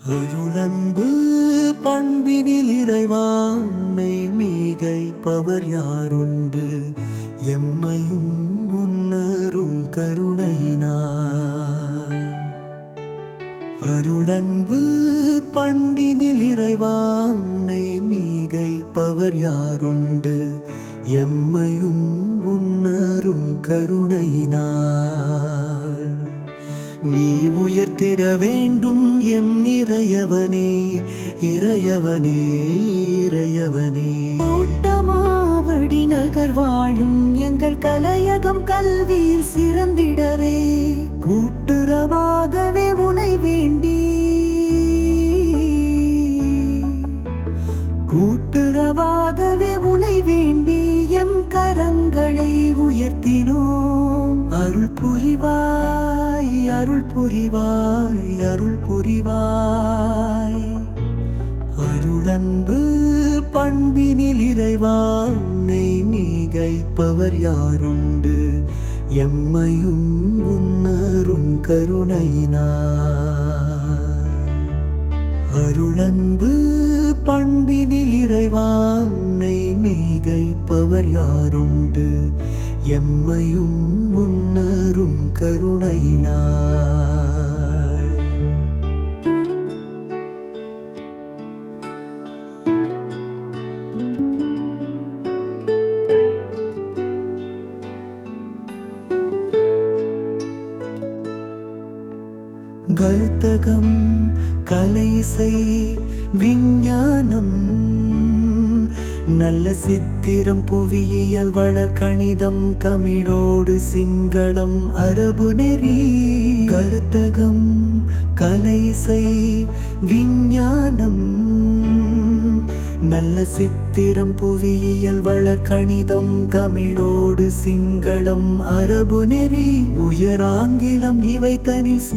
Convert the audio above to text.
அருளன்பு பண்பினில் இறைவாண்மை மிகைப்பவர் யாருண்டு எம்மையும் முன்னரும் கருணையினார் அருளன்பு பண்டினில் இறைவாண்மை மிகைப்பவர் யாருண்டு எம்மையும் முன்னரும் கருணையினார் நீ உயர்த்திட வேண்டும் எம் இறையவனே இறையவனே இறையவனே ஓட்டமாவடி நகர் வாழும் எங்கள் கலையகம் கல்வியில் சிறந்திடவே கூட்டுறவாகவே உனை வேண்டி கூட்டுறவாகவே உனை வேண்டி எம் கரங்களை உயர்த்தினோம் அருள் புரிவாய் அருள் புரிவாய் அருள் புரிவாய் அருளன்பு பண்பினில் இறைவானை நீகைப்பவர் யாருண்டு எம்மையும் உன்னரும் கருணையினார் அருளன்பு பண்பினில் இறைவானை நீகைப்பவர் யாருண்டு எம்மையும் முன்னரும் கருணையினார் கர்த்தகம் கலைசை விஞ்ஞானம் நல்ல சித்திரம் புவியியல் வளர் கணிதம் தமிழோடு சிங்களம் அரபு நெறி கருத்தகம் கலைசை விஞ்ஞானம் நல்ல சித்திரம் புவியியல் வளர் கணிதம் தமிழோடு சிங்களம் அரபு நெறி உயர் ஆங்கிலம் இவை தனி